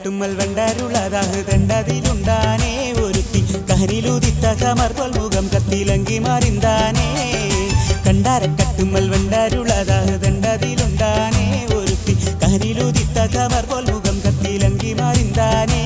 കണ്ടാരക്കട്ടുമ്മൽ വെണ്ടാരുള്ളതാഹ് ദണ്ടതിലുണ്ടാനേ ഒരുത്തി കഹനിലുദിത്ത കമർപോൽ മുഖം കത്തിലങ്കി മാറിന്താനേ കണ്ടാരക്കട്ടുമ്മൽ വെണ്ടാരുള്ളതാഹ് ദണ്ടതിലുണ്ടാനേ ഒരുത്തി കഹനിലുദിത്ത കമർപോൽ മുഖം കത്തിലങ്കി മാറിന്താനേ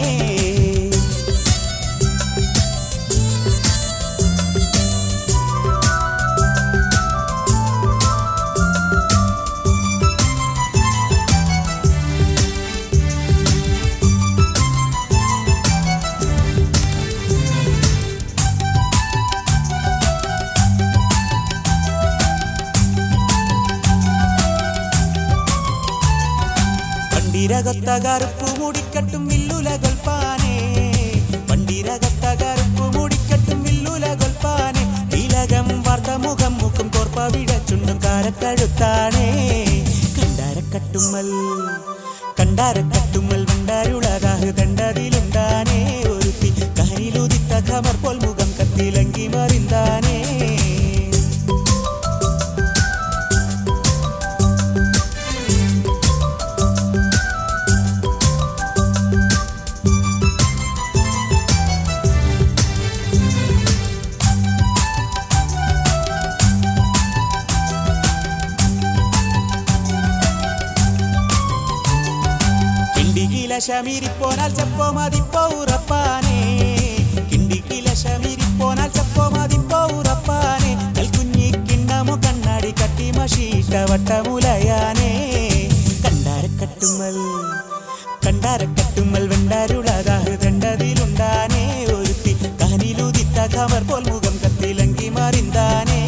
പണ്ടിരകത്ത കറുപ്പു മൂടിക്കട്ടും വില്ലുല കൊൽപ്പാനേ പണ്ടിരകത്ത കറുപ്പു മൂടിക്കട്ടും വില്ലുല കൊൽപ്പാനേ തിലകം വാർത്ത മുഖം മുഖം കോർപ്പ വിടച്ചുണ്ടും കാരക്കഴുത്താണേ കണ്ടാരക്കട്ടുമ്മൽ കണ്ടാരക്കട്ടുമ്മൽ വണ്ടാരുളതാഹ് ദണ്ടതിലുണ്ടാനേ ഒരുത്തി കരിലുദിത്ത ഖമർ പോൽ മുഖം കത്തിലങ്കി മറിന്താനേ കിണ്ടികില ശമീരിപ്പോനാൽ ചെപ്പോ മതിപ്പോ ഉറപ്പാനേ കിണ്ടികില ശമീരിപ്പോനാൽ ചെപ്പോ മതിപ്പോ ഉറപ്പാനേ കൽക്കുഞ്ഞി കിണ്ണമു കണ്ണാടി കട്ടി മഷീട്ട വട്ടമുലയാനേ കണ്ടാരക്കട്ടുമ്മൽ കണ്ടാരക്കട്ടുമ്മൽ വെണ്ടാരുളതാഹ് ദണ്ടതിലുണ്ടാനേ ഒരുത്തി കഹനിലുദിത്ത കമർ പോൽ മുഖം കത്തിലങ്കി മാറിന്താനേ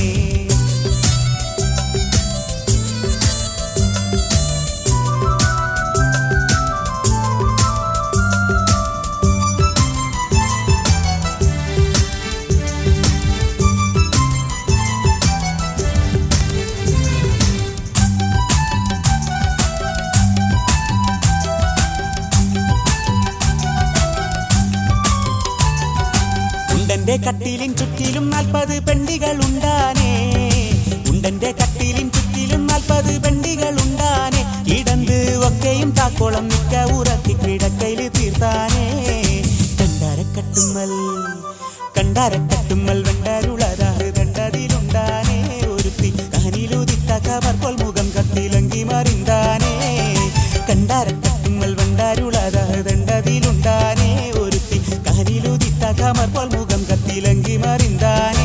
ഉണ്ടന്റെ കട്ടിലിൻ ചുറ്റിലും നാൽപ്പത് പെണ്ടികൾ ഉണ്ടാനേ ഉണ്ടന്റെ കട്ടിലിൻ ചുറ്റിലും നാൽപ്പത് പെണ്ടികൾ ഉണ്ടാനേ കിടന്ന് ഒക്കെയും താക്കോളം മിക്ക ഉറക്കി കിടക്കയില് തീർത്താനേ കണ്ടാരക്കട്ടുമ്മൽ കണ്ടാരക്കട്ടുമ്മൽ വെണ്ടാരുളതാറ് ദണ്ടതിലുണ്ടാനേ ഒരുത്തി കഹനിലുദിത്ത കവർ പോൽ മുഖം കത്തിലങ്കി മറിന്താനേ കണ്ടാരക്കട്ടുമ്മൽ വെണ്ടാരുളതാറ് ദണ്ടതിലുണ്ടാനേ ഒരുത്തി കഹനിലുദിത്ത കമർ പോൽ മുഖം കത്തിലങ്കി മറിന്താനേ